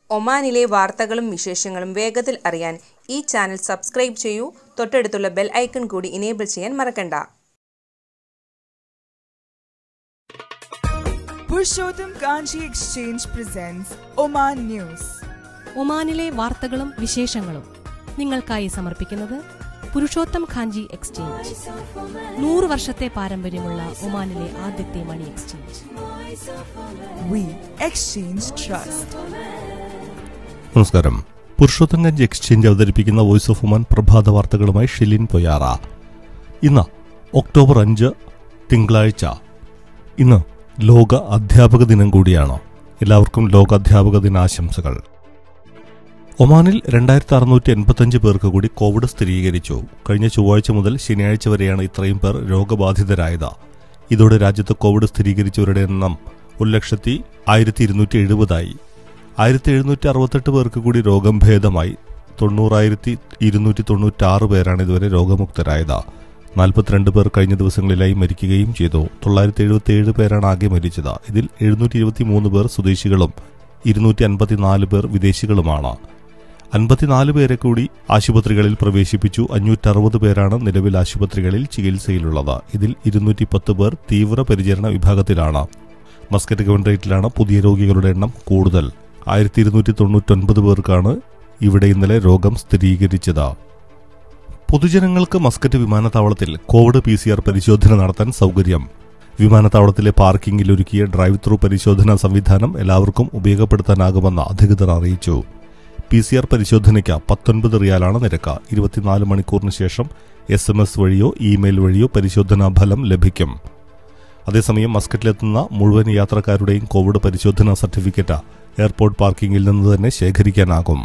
ഒമാനിലെ വാർത്തകളും വിശേഷങ്ങളും വേഗത്തിൽ അറിയാൻ ഈ ചാനൽ സബ്സ്ക്രൈബ് ചെയ്യൂ തൊട്ടടുത്തുള്ള ബെൽ ഐക്കൺ കൂടി ഇനേബിൾ ചെയ്യാൻ മറക്കണ്ട Purushottam Kanchi Exchange presents Oman News. ഒമാനിലെ വാർത്തകളും വിശേഷങ്ങളും നിങ്ങൾക്കായി സമർപ്പിക്കുന്നത് പുരുഷോത്തം ഖാഞ്ചി എക്സ്ചേഞ്ച് നൂറ് വർഷത്തെ പാരമ്പര്യമുള്ള ഒമാനിലെ ആദ്യത്തെ money exchange We exchange trust. നമസ്കാരം പുരുഷോത്തംഗഞ്ച് എക്സ്ചേഞ്ച് അവതരിപ്പിക്കുന്ന വോയിസ് ഓഫ് ഉമാൻ പ്രഭാത വാർത്തകളുമായി ഷിലിൻ പൊയാറ ഇന്ന് ഒക്ടോബർ അഞ്ച് തിങ്കളാഴ്ച ഇന്ന് ലോക അധ്യാപക ദിനം കൂടിയാണ് എല്ലാവർക്കും ലോക അധ്യാപക ദിനാശംസകൾ ഒമാനിൽ രണ്ടായിരത്തി അറുന്നൂറ്റി എൺപത്തഞ്ച് പേർക്ക് കൂടി കോവിഡ് സ്ഥിരീകരിച്ചു കഴിഞ്ഞ ചൊവ്വാഴ്ച മുതൽ ശനിയാഴ്ച വരെയാണ് ഇത്രയും പേർ രോഗബാധിതരായത് ഇതോടെ രാജ്യത്ത് കോവിഡ് സ്ഥിരീകരിച്ചവരുടെ എണ്ണം ഒരു ലക്ഷത്തി ആയിരത്തി ഇരുന്നൂറ്റി എഴുപതായി ആയിരത്തി എഴുന്നൂറ്റി അറുപത്തെട്ട് പേർക്ക് കൂടി രോഗം ഭേദമായി തൊണ്ണൂറായിരത്തി ഇരുന്നൂറ്റി തൊണ്ണൂറ്റാറ് പേരാണ് ഇതുവരെ രോഗമുക്തരായത് നാൽപ്പത്തിരണ്ട് പേർ കഴിഞ്ഞ ദിവസങ്ങളിലായി മരിക്കുകയും ചെയ്തു തൊള്ളായിരത്തി എഴുപത്തി ഏഴ് പേരാണ് ആകെ മരിച്ചത് ഇതിൽ എഴുന്നൂറ്റി ഇരുപത്തി മൂന്ന് പേർ സ്വദേശികളും ഇരുന്നൂറ്റി അൻപത്തിനാല് പേർ വിദേശികളുമാണ് അൻപത്തിനാല് പേരെ കൂടി ആശുപത്രികളിൽ പ്രവേശിപ്പിച്ചു അഞ്ഞൂറ്ററുപത് പേരാണ് നിലവിൽ ആശുപത്രികളിൽ ചികിത്സയിലുള്ളത് ഇതിൽ ഇരുന്നൂറ്റി പത്ത് പേർ തീവ്ര പരിചരണ വിഭാഗത്തിലാണ് മസ്കറ്റ് ഗവൺറേറ്റിലാണ് പുതിയ രോഗികളുടെ എണ്ണം കൂടുതൽ ആയിരത്തി ഇരുന്നൂറ്റി തൊണ്ണൂറ്റൊൻപത് പേർക്കാണ് ഇവിടെ ഇന്നലെ രോഗം സ്ഥിരീകരിച്ചത് പൊതുജനങ്ങൾക്ക് മസ്കറ്റ് വിമാനത്താവളത്തിൽ കോവിഡ് പി സി ആർ പരിശോധന നടത്താൻ സൗകര്യം വിമാനത്താവളത്തിലെ പാർക്കിംഗിൽ ഒരുക്കിയ ഡ്രൈവ് ത്രൂ പരിശോധനാ സംവിധാനം എല്ലാവർക്കും ഉപയോഗപ്പെടുത്താനാകുമെന്ന് അധികൃതർ അറിയിച്ചു പി സി ആർ പരിശോധനയ്ക്ക് പത്തൊൻപത് റിയാലാണ് നിരക്ക് ഇരുപത്തിനാല് മണിക്കൂറിന് ശേഷം എസ് എം എസ് വഴിയോ ഇമെയിൽ വഴിയോ പരിശോധനാ ഫലം ലഭിക്കും അതേസമയം മസ്കറ്റിലെത്തുന്ന മുഴുവൻ യാത്രക്കാരുടെയും കോവിഡ് പരിശോധനാ സർട്ടിഫിക്കറ്റ് എയർപോർട്ട് പാർക്കിംഗിൽ നിന്ന് തന്നെ ശേഖരിക്കാനാകും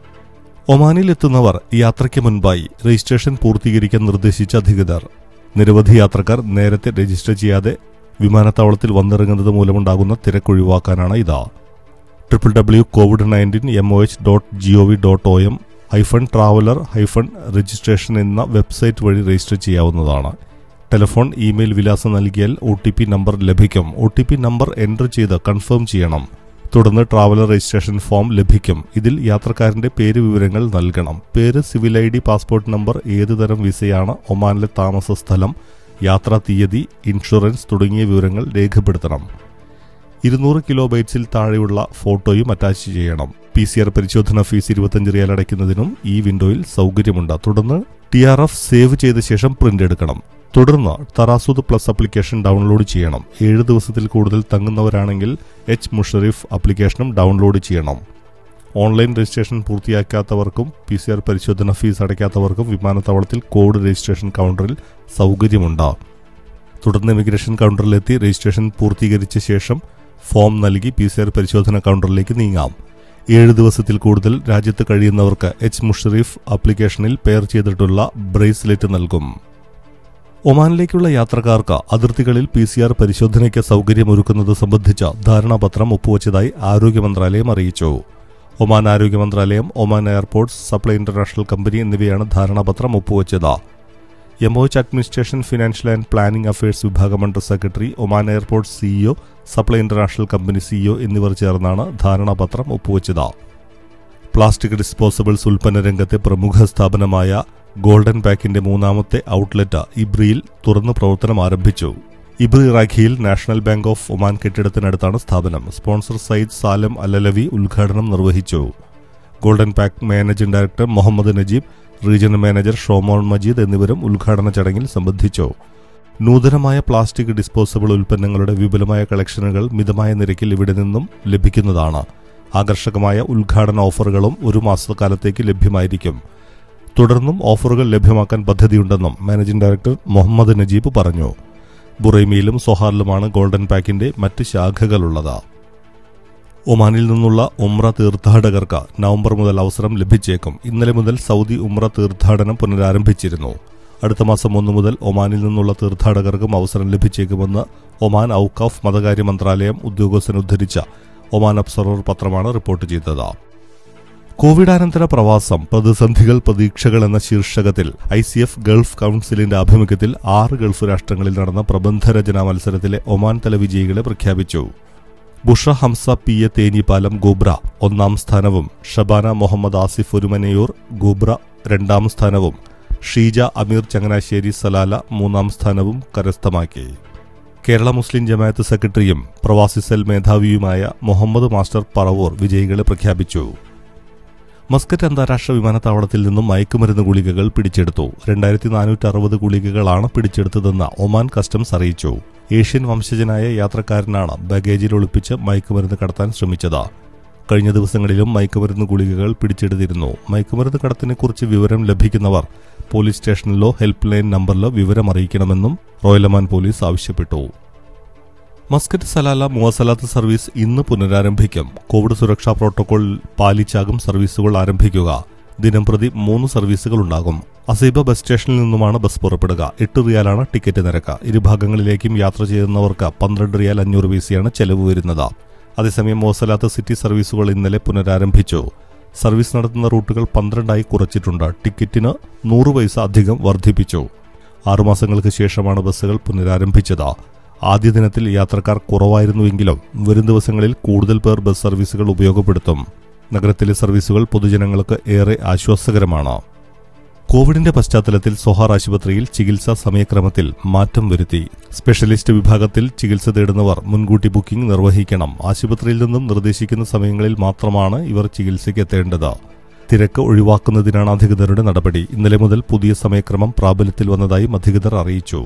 ഒമാനിൽ എത്തുന്നവർ യാത്രയ്ക്ക് മുൻപായി രജിസ്ട്രേഷൻ പൂർത്തീകരിക്കാൻ നിർദ്ദേശിച്ച അധികൃതർ നിരവധി യാത്രക്കാർ നേരത്തെ രജിസ്റ്റർ ചെയ്യാതെ വിമാനത്താവളത്തിൽ വന്നിറങ്ങുന്നത് മൂലമുണ്ടാകുന്ന തിരക്കൊഴിവാക്കാനാണ് ഇത് triple W covid nineteen M O H dot G O V dot O M hyphen traveller hyphen registration എന്ന വെബ്സൈറ്റ് വഴി രജിസ്റ്റർ ചെയ്യാവുന്നതാണ് ടെലിഫോൺ ഇമെയിൽ വിലാസം നൽകിയാൽ ഒ ടി പി നമ്പർ ലഭിക്കും O T P number enter ചെയ്ത് confirm ചെയ്യണം തുടർന്ന് traveller registration form ലഭിക്കും ഇതിൽ യാത്രക്കാരന്റെ പേര് വിവരങ്ങൾ നൽകണം പേര് civil I D passport number ഏതു തരം വിസയാണ് ഒമാനിലെ താമസ സ്ഥലം യാത്രാ തീയതി ഇൻഷുറൻസ് തുടങ്ങിയ വിവരങ്ങൾ രേഖപ്പെടുത്തണം ഇരുന്നൂറ് കിലോ ബൈറ്റ്സിൽ താഴെയുള്ള ഫോട്ടോയും അറ്റാച്ച് ചെയ്യണം പി സി ആർ പരിശോധന ഫീസ് ഇരുപത്തഞ്ച് റിയാൽ അടയ്ക്കുന്നതിനും ഈ വിൻഡോയിൽ സൗകര്യമുണ്ട് തുടർന്ന് ടി ആർ എഫ് സേവ് ചെയ്ത ശേഷം പ്രിന്റ് എടുക്കണം തുടർന്ന് തറാസൂദ് പ്ലസ് ആപ്ലിക്കേഷൻ ഡൗൺലോഡ് ചെയ്യണം ഏഴ് ദിവസത്തിൽ കൂടുതൽ തങ്ങുന്നവരാണെങ്കിൽ എച്ച് മുഷറിഫ് ആപ്ലിക്കേഷനും ഡൗൺലോഡ് ചെയ്യണം ഓൺലൈൻ രജിസ്ട്രേഷൻ പൂർത്തിയാക്കാത്തവർക്കും പി സി ആർ പരിശോധന ഫീസ് അടയ്ക്കാത്തവർക്കും വിമാനത്താവളത്തിൽ കോഡ് രജിസ്ട്രേഷൻ കൗണ്ടറിൽ സൗകര്യമുണ്ട് തുടർന്ന് ഇമിഗ്രേഷൻ കൗണ്ടറിലെത്തി രജിസ്ട്രേഷൻ പൂർത്തീകരിച്ച ശേഷം ഫോം നൽകി പി സി ആർ പരിശോധന കൗണ്ടറിലേക്ക് നീങ്ങാം ഏഴ് ദിവസത്തിൽ കൂടുതൽ രാജ്യത്ത് കഴിയുന്നവർക്ക് എച്ച് മുഷറീഫ് ആപ്ലിക്കേഷനിൽ പെയർ ചെയ്തിട്ടുള്ള ബ്രേസ്ലെറ്റ് നൽകും ഒമാനിലേക്കുള്ള യാത്രക്കാർക്ക് അതിർത്തികളിൽ പി സി ആർ പരിശോധനയ്ക്ക് സൗകര്യമൊരുക്കുന്നത് സംബന്ധിച്ച ധാരണാപത്രം ഒപ്പുവച്ചതായി ആരോഗ്യ മന്ത്രാലയം അറിയിച്ചു ഒമാൻ ആരോഗ്യ മന്ത്രാലയം Oman airports supply international company എന്നിവയാണ് ധാരണാപത്രം ഒപ്പുവച്ചത് M O H administration financial and planning affairs വിഭാഗം under secretary Oman airport C E O supply international company C E O എന്നിവർ ചേർന്നാണ് ധാരണാപത്രം ഒപ്പുവച്ചത് പ്ലാസ്റ്റിക് ഡിസ്പോസബിൾസ് ഉൽപ്പന്ന രംഗത്തെ പ്രമുഖ സ്ഥാപനമായ ഗോൾഡൻ പാക്കിന്റെ മൂന്നാമത്തെ ഔട്ട്ലെറ്റ് ഇബ്രിയിൽ തുറന്നു പ്രവർത്തനം ആരംഭിച്ചു ഇബ്രി റാഖിയിൽ നാഷണൽ ബാങ്ക് ഓഫ് ഒമാൻ കെട്ടിടത്തിനടുത്താണ് സ്ഥാപനം സ്പോൺസർ സയ്യിദ് സാലം അലലവി ഉദ്ഘാടനം നിർവഹിച്ചു golden pack managing director Muhammad Najeeb regional manager Shomol Majeed എന്നിവരും ഉദ്ഘാടന ചടങ്ങിൽ സംബന്ധിച്ചു നൂതനമായ പ്ലാസ്റ്റിക് ഡിസ്പോസബിൾ ഉൽപ്പന്നങ്ങളുടെ വിപുലമായ കളക്ഷനുകൾ മിതമായ നിരക്കിൽ ഇവിടെ നിന്നും ലഭിക്കുന്നതാണ് ആകർഷകമായ ഉദ്ഘാടന ഓഫറുകളും ഒരു മാസക്കാലത്തേക്ക് ലഭ്യമായിരിക്കും തുടർന്നും ഓഫറുകൾ ലഭ്യമാക്കാൻ പദ്ധതിയുണ്ടെന്നും മാനേജിംഗ് ഡയറക്ടർ മുഹമ്മദ് നജീബ് പറഞ്ഞു ബുറൈമിയിലും സൊഹാറിലുമാണ് ഗോൾഡൻ പാക്കിന്റെ മറ്റ് ശാഖകളുള്ളത് ഒമാനിൽ നിന്നുള്ള ഉമ്ര തീർത്ഥാടകർക്ക് നവംബർ മുതൽ അവസരം ലഭിച്ചേക്കും ഇന്നലെ മുതൽ സൗദി ഉമ്ര തീർത്ഥാടനം പുനരാരംഭിച്ചിരുന്നു അടുത്ത മാസം ഒന്ന് മുതൽ ഒമാനിൽ നിന്നുള്ള തീർത്ഥാടകർക്കും അവസരം ലഭിച്ചേക്കുമെന്ന് ഒമാൻ ഔക്കാഫ് മതകാര്യ മന്ത്രാലയം ഉദ്യോഗസ്ഥൻ ഉദ്ധരിച്ച ഒമാൻ ഒബ്സർവർ പത്രമാണ് റിപ്പോർട്ട് ചെയ്തത് കോവിഡാനന്തര പ്രവാസം പ്രതിസന്ധികൾ പ്രതീക്ഷകൾ എന്ന ശീർഷകത്തിൽ ഐ സി എഫ് ഗൾഫ് കൌൺസിലിന്റെ ആഭിമുഖ്യത്തിൽ ആറ് ഗൾഫ് രാഷ്ട്രങ്ങളിൽ നടന്ന പ്രബന്ധരചനാ മത്സരത്തിലെ ഒമാൻ തല വിജയികളെ പ്രഖ്യാപിച്ചു Busha Hamsa P A Thenhipalam Ghubra ഒന്നാം സ്ഥാനവും ഷബാന മുഹമ്മദ് ആസിഫ് ഒരുമനയൂർ ഗോബ്ര രണ്ടാം സ്ഥാനവും ഷീജ അമീർ ചങ്ങനാശ്ശേരി സലാല മൂന്നാം സ്ഥാനവും കരസ്ഥമാക്കി കേരള മുസ്ലിം ജമാഅത്ത് സെക്രട്ടറിയും പ്രവാസി സെൽ മേധാവിയുമായ മുഹമ്മദ് മാസ്റ്റർ പറവൂർ വിജയികളെ പ്രഖ്യാപിച്ചു മസ്കറ്റ് അന്താരാഷ്ട്ര വിമാനത്താവളത്തിൽ നിന്നും മയക്കുമരുന്ന് ഗുളികകൾ പിടിച്ചെടുത്തു രണ്ടായിരത്തി നാനൂറ്റി അറുപത് ഗുളികകളാണ് പിടിച്ചെടുത്തതെന്ന് ഒമാൻ കസ്റ്റംസ് അറിയിച്ചു ഏഷ്യൻ വംശജനായ യാത്രക്കാരനാണ് ബാഗേജിൽ ഒളിപ്പിച്ച് മയക്കുമരുന്ന് കടത്താൻ ശ്രമിച്ചത് കഴിഞ്ഞ ദിവസങ്ങളിലും മയക്കുമരുന്ന് ഗുളികകൾ പിടിച്ചെടുത്തിരുന്നു മയക്കുമരുന്ന് കടത്തിനെക്കുറിച്ച് വിവരം ലഭിക്കുന്നവർ പോലീസ് സ്റ്റേഷനിലോ ഹെൽപ്പ് ലൈൻ നമ്പറിലോ വിവരം അറിയിക്കണമെന്നും റോയലമാൻ പോലീസ് ആവശ്യപ്പെട്ടു മസ്കറ്റ് സലാല മുവസലാത്ത് സർവീസ് ഇന്ന് പുനരാരംഭിക്കും കോവിഡ് സുരക്ഷാ പ്രോട്ടോകോൾ പാലിച്ചാകും സർവീസുകൾ ആരംഭിക്കുക ദിനംപ്രതി മൂന്ന് സർവീസുകൾ ഉണ്ടാകും അസീബ ബസ് സ്റ്റേഷനിൽ നിന്നുമാണ് ബസ് പുറപ്പെടുക എട്ട് റിയാലാണ് ടിക്കറ്റ് നിരക്ക് ഇരുഭാഗങ്ങളിലേക്കും യാത്ര ചെയ്യുന്നവർക്ക് പന്ത്രണ്ട് റിയാൽ അഞ്ഞൂറ് വീസിയാണ് ചെലവ് വരുന്നത് അതേസമയം മോസലാത്ത് സിറ്റി സർവീസുകൾ ഇന്നലെ പുനരാരംഭിച്ചു സർവീസ് നടത്തുന്ന റൂട്ടുകൾ പന്ത്രണ്ടായി കുറച്ചിട്ടുണ്ട് ടിക്കറ്റിന് നൂറ് പൈസ അധികം വർദ്ധിപ്പിച്ചു ആറുമാസങ്ങൾക്ക് ശേഷമാണ് ബസ്സുകൾ പുനരാരംഭിച്ചത് ആദ്യ ദിനത്തിൽ യാത്രക്കാർ കുറവായിരുന്നുവെങ്കിലും വരും ദിവസങ്ങളിൽ കൂടുതൽ പേർ ബസ് സർവീസുകൾ ഉപയോഗപ്പെടുത്തും നഗരത്തിലെ സർവീസുകൾ പൊതുജനങ്ങൾക്ക് ഏറെ ആശ്വാസകരമാണ് കോവിഡിന്റെ പശ്ചാത്തലത്തിൽ സൊഹാർ ആശുപത്രിയിൽ ചികിത്സാ സമയക്രമത്തിൽ മാറ്റം വരുത്തി സ്പെഷ്യലിസ്റ്റ് വിഭാഗത്തിൽ ചികിത്സ തേടുന്നവർ മുൻകൂട്ടി ബുക്കിംഗ് നിർവഹിക്കണം ആശുപത്രിയിൽ നിന്നും നിർദ്ദേശിക്കുന്ന സമയങ്ങളിൽ മാത്രമാണ് ഇവർ ചികിത്സയ്ക്ക് എത്തേണ്ടത് തിരക്ക് ഒഴിവാക്കുന്നതിനാണ് അധികൃതരുടെ നടപടി ഇന്നലെ മുതൽ പുതിയ സമയക്രമം പ്രാബല്യത്തിൽ വന്നതായും അധികൃതർ അറിയിച്ചു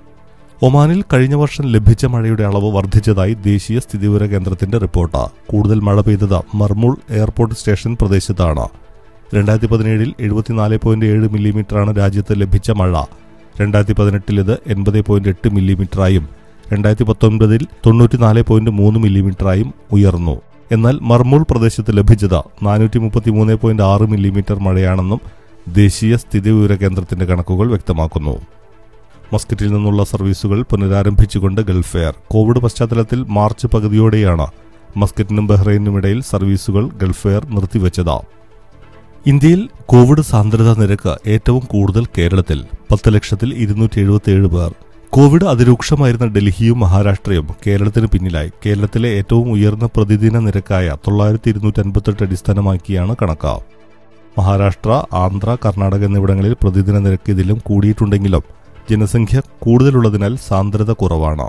ഒമാനിൽ കഴിഞ്ഞ വർഷം ലഭിച്ച മഴയുടെ അളവ് വർദ്ധിച്ചതായി ദേശീയ സ്ഥിതിവിവര കേന്ദ്രത്തിന്റെ റിപ്പോർട്ട് കൂടുതൽ മഴ പെയ്തത് മർമുൾ എയർപോർട്ട് സ്റ്റേഷൻ പ്രദേശത്താണ് രണ്ടായിരത്തി പതിനേഴിൽ എഴുപത്തിനാല് പോയിന്റ് ഏഴ് മില്ലിമീറ്ററാണ് രാജ്യത്ത് ലഭിച്ച മഴ രണ്ടായിരത്തി പതിനെട്ടിൽ ഇത് എൺപത് പോയിന്റ് എട്ട് മില്ലിമീറ്ററായും രണ്ടായിരത്തി പത്തൊൻപതിൽ തൊണ്ണൂറ്റിനാല് പോയിന്റ് മൂന്ന് മില്ലിമീറ്ററായും ഉയർന്നു എന്നാൽ മർമുൾ പ്രദേശത്ത് ലഭിച്ചത് നാനൂറ്റി മുപ്പത്തിമൂന്ന് പോയിന്റ് ആറ് മില്ലിമീറ്റർ മഴയാണെന്നും ദേശീയ സ്ഥിതിവിവര കേന്ദ്രത്തിന്റെ കണക്കുകൾ വ്യക്തമാക്കുന്നു മസ്കറ്റിൽ നിന്നുള്ള സർവീസുകൾ പുനരാരംഭിച്ചുകൊണ്ട് ഗൾഫ് എയർ കോവിഡ് പശ്ചാത്തലത്തിൽ മാർച്ച് പകുതിയോടെയാണ് മസ്കറ്റിനും ബഹ്റൈനുമിടയിൽ സർവീസുകൾ ഗൾഫ് എയർ നിർത്തിവച്ചത് ഇന്ത്യയിൽ കോവിഡ് സാന്ദ്രതാ നിരക്ക് ഏറ്റവും കൂടുതൽ കേരളത്തിൽ പത്ത് ലക്ഷത്തിൽ ഇരുന്നൂറ്റി എഴുപത്തിയേഴ് പേർ കോവിഡ് അതിരൂക്ഷമായിരുന്ന ഡൽഹിയും മഹാരാഷ്ട്രയും കേരളത്തിന് പിന്നിലായി കേരളത്തിലെ ഏറ്റവും ഉയർന്ന പ്രതിദിന നിരക്കായ തൊള്ളായിരത്തി ഇരുന്നൂറ്റി അൻപത്തെട്ട് അടിസ്ഥാനമാക്കിയാണ് കണക്ക് മഹാരാഷ്ട്ര ആന്ധ്ര കർണാടക എന്നിവിടങ്ങളിൽ പ്രതിദിന നിരക്ക് ഇതിലും കൂടിയിട്ടുണ്ടെങ്കിലും ജനസംഖ്യ കൂടുതലുള്ളതിനാൽ സാന്ദ്രത കുറവാണ്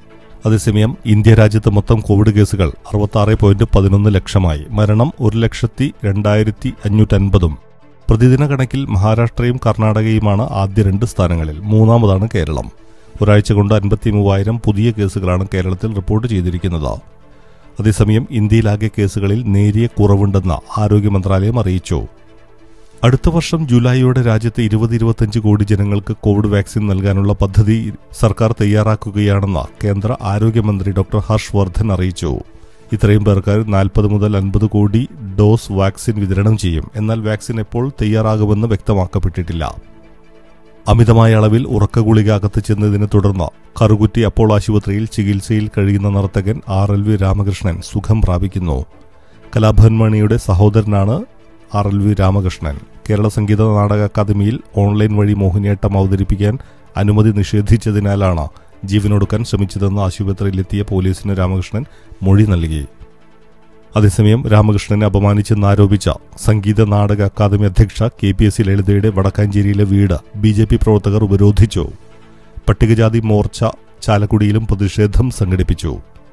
അതേസമയം ഇന്ത്യ രാജ്യത്ത് മൊത്തം കോവിഡ് കേസുകൾ അറുപത്തി പോയിന്റ് പതിനൊന്ന് ലക്ഷമായി മരണം ഒരു ലക്ഷത്തി രണ്ടായിരത്തി അഞ്ഞൂറ്റൻപതും പ്രതിദിന കണക്കിൽ മഹാരാഷ്ട്രയും കർണാടകയുമാണ് ആദ്യ രണ്ട് സ്ഥാനങ്ങളിൽ മൂന്നാമതാണ് കേരളം ഒരാഴ്ച കൊണ്ട് അൻപത്തി മൂവായിരം പുതിയ കേസുകളാണ് കേരളത്തിൽ റിപ്പോർട്ട് ചെയ്തിരിക്കുന്നത് അതേസമയം ഇന്ത്യയിലാകെ കേസുകളിൽ നേരിയ കുറവുണ്ടെന്ന് ആരോഗ്യ മന്ത്രാലയം അറിയിച്ചു അടുത്ത വർഷം ജൂലൈയോടെ രാജ്യത്തെ ഇരുപത് ഇരുപത്തഞ്ച് കോടി ജനങ്ങൾക്ക് കോവിഡ് വാക്സിൻ നൽകാനുള്ള പദ്ധതി സർക്കാർ തയ്യാറാക്കുകയാണെന്ന് കേന്ദ്ര ആരോഗ്യമന്ത്രി ഡോക്ടർ ഹർഷ് വർദ്ധൻ അറിയിച്ചു ഇത്രയും പേർക്ക് നാൽപ്പത് മുതൽ അൻപത് കോടി ഡോസ് വാക്സിൻ വിതരണം ചെയ്യും എന്നാൽ വാക്സിൻ എപ്പോൾ തയ്യാറാകുമെന്ന് വ്യക്തമാക്കപ്പെട്ടിട്ടില്ല അമിതമായ അളവിൽ ഉറക്ക ഗുളിക അകത്ത് ചെന്നതിനെ തുടർന്ന് കറുകുറ്റി അപ്പോൾ ആശുപത്രിയിൽ ചികിത്സയിൽ കഴിയുന്ന നർത്തകൻ ആർ എൽ വി രാമകൃഷ്ണൻ സുഖം പ്രാപിക്കുന്നു കലാഭവൻ മണിയുടെ സഹോദരനാണ് R L V Ramakrishnan Kerala Sangeetha Nataka അക്കാദമിയിൽ ഓൺലൈൻ വഴി മോഹിനിയാട്ടം അവതരിപ്പിക്കാൻ അനുമതി നിഷേധിച്ചതിനാലാണ് ജീവനൊടുക്കാൻ ശ്രമിച്ചതെന്ന് ആശുപത്രിയിലെത്തിയ പോലീസിന് രാമകൃഷ്ണൻ മൊഴി നൽകി അതേസമയം രാമകൃഷ്ണനെ അപമാനിച്ചെന്നാരോപിച്ച സംഗീത നാടക അക്കാദമി അധ്യക്ഷ കെ പി എസ് സി ലളിതയുടെ വടക്കാഞ്ചേരിയിലെ വീട് ബി ജെ പി പ്രവർത്തകർ ഉപരോധിച്ചു പട്ടികജാതി മോർച്ച ചാലക്കുടിയിലും പ്രതിഷേധം സംഘടിപ്പിച്ചു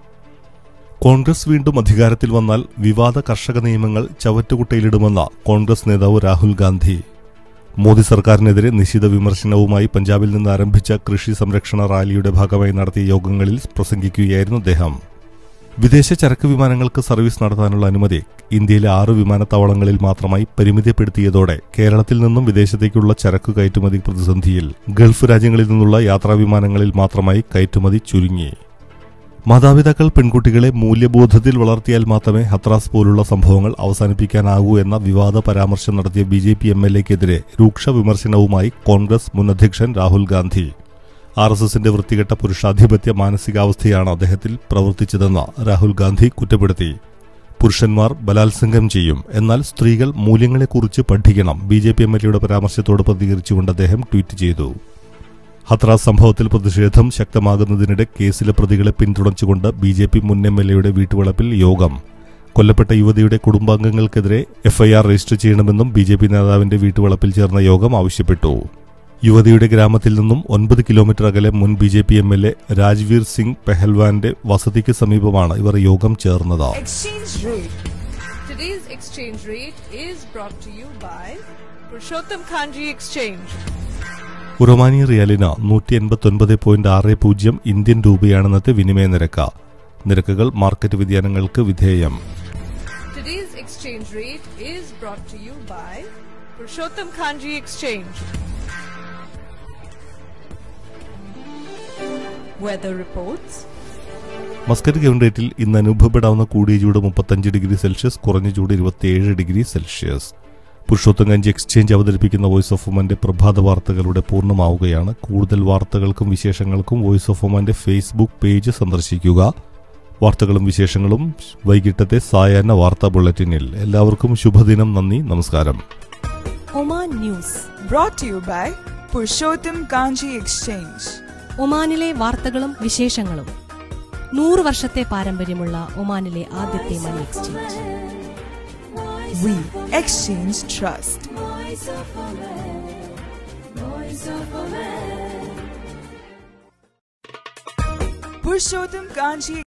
കോൺഗ്രസ് വീണ്ടും അധികാരത്തിൽ വന്നാൽ വിവാദ കർഷക നിയമങ്ങൾ ചവറ്റുകുട്ടയിലിടുമെന്ന കോൺഗ്രസ് നേതാവ് രാഹുൽ ഗാന്ധി മോദി സർക്കാരിനെതിരെ നിശിത വിമർശനവുമായി പഞ്ചാബിൽ നിന്ന് ആരംഭിച്ച കൃഷി സംരക്ഷണ റാലിയുടെ ഭാഗമായി നടത്തിയ യോഗങ്ങളിൽ പ്രസംഗിക്കുകയായിരുന്നു അദ്ദേഹം വിദേശ ചരക്ക് വിമാനങ്ങൾക്ക് സർവീസ് നടത്താനുള്ള അനുമതി ഇന്ത്യയിലെ ആറ് വിമാനത്താവളങ്ങളിൽ മാത്രമായി പരിമിതപ്പെടുത്തിയതോടെ കേരളത്തിൽ നിന്നും വിദേശത്തേക്കുള്ള ചരക്ക് കയറ്റുമതി പ്രതിസന്ധിയിൽ ഗൾഫ് രാജ്യങ്ങളിൽ നിന്നുള്ള യാത്രാ വിമാനങ്ങളിൽ മാത്രമായി കയറ്റുമതി ചുരുങ്ങി മാതാപിതാക്കൾ പെൺകുട്ടികളെ മൂല്യബോധത്തിൽ വളർത്തിയാൽ മാത്രമേ ഹത്രാസ് പോലുള്ള സംഭവങ്ങൾ അവസാനിപ്പിക്കാനാകൂ എന്ന വിവാദ പരാമർശം നടത്തിയ B J P M L എക്കെതിരെ രൂക്ഷ വിമർശനവുമായി കോൺഗ്രസ് മുൻ അധ്യക്ഷൻ രാഹുൽ ഗാന്ധി ആർ എസ് എസിന്റെ വൃത്തികെട്ട പുരുഷാധിപത്യ മാനസികാവസ്ഥയാണ് അദ്ദേഹത്തിൽ പ്രവർത്തിച്ചതെന്ന് രാഹുൽ ഗാന്ധി കുറ്റപ്പെടുത്തി പുരുഷന്മാർ ബലാത്സംഗം ചെയ്യും എന്നാൽ സ്ത്രീകൾ മൂല്യങ്ങളെക്കുറിച്ച് പഠിക്കണം B J P M L എയുടെ പരാമർശത്തോട് പ്രതികരിച്ചുകൊണ്ട് അദ്ദേഹം ട്വീറ്റ് ചെയ്തു ഹത്രാസ് സംഭവത്തിൽ പ്രതിഷേധം ശക്തമാകുന്നതിനിടെ കേസിലെ പ്രതികളെ പിന്തുണച്ചുകൊണ്ട് ബി ജെ പി മുൻ എം എൽ എയുടെ വീട്ടുവളപ്പിൽ യോഗം കൊല്ലപ്പെട്ട യുവതിയുടെ കുടുംബാംഗങ്ങൾക്കെതിരെ എഫ്ഐആർ രജിസ്റ്റർ ചെയ്യണമെന്നും ബി ജെ പി നേതാവിന്റെ വീട്ടുവളപ്പിൽ ചേർന്ന യോഗം ആവശ്യപ്പെട്ടു യുവതിയുടെ ഗ്രാമത്തിൽ നിന്നും ഒൻപത് കിലോമീറ്റർ അകലെ മുൻ B J P M L A Rajveer Singh പെഹൽവാന്റെ വസതിക്ക് സമീപമാണ് ഇവർ യോഗം ചേർന്നത് Exchange rate. Today's exchange rate is brought to you by Purushottam Kanji Exchange. ഉറമാനി റിയാലിന് നൂറ്റി എൺപത്തി ഒൻപത് പോയിന്റ് ആറ് പൂജ്യം ഇന്ത്യൻ രൂപയാണ് ഇന്നത്തെ വിനിമയ നിരക്ക് നിരക്കുകൾ മാർക്കറ്റ് വ്യതിയാനങ്ങൾക്ക് വിധേയം Today's exchange rate is brought to you by Purushottam Kanji Exchange. Weather reports. Muscat ഗവൺറേറ്റിൽ ഇന്ന് അനുഭവപ്പെടാവുന്ന കൂടിയ ചൂട് മുപ്പത്തഞ്ച് ഡിഗ്രി സെൽഷ്യസ് കുറഞ്ഞ ചൂട് ഇരുപത്തിയേഴ് ഡിഗ്രി സെൽഷ്യസ് പുരുഷോത്തങ്കഞ്ചി എക്സ്ചേഞ്ച് അവതരിപ്പിക്കുന്ന വോയിസ് ഓഫ് ഉമന്റെ പ്രഭാത വാർത്തകളുടെ പൂർണ്ണമാവുകയാണ് കൂടുതൽ വാർത്തകൾക്കും വിശേഷങ്ങൾക്കും വോയിസ് ഓഫ് ഉമന്റെ ഫേസ്ബുക്ക് പേജ് സന്ദർശിക്കുക വാർത്തകളും വിശേഷങ്ങളും വൈകിട്ടത്തെ സായാഹ്ന വാർത്താ ബുള്ളറ്റിനിൽ എല്ലാവർക്കും ശുഭദിനം നന്ദി നമസ്കാരം Oman news Brought to you by Purushottam Kanji Exchange. ഒമാനിലെ വാർത്തകളും വിശേഷങ്ങളും നൂറ് വർഷത്തെ പാരമ്പര്യമുള്ള ഒമാനിലെ ആദ്യത്തെ money exchange We exchange trust. Purushottam Kanji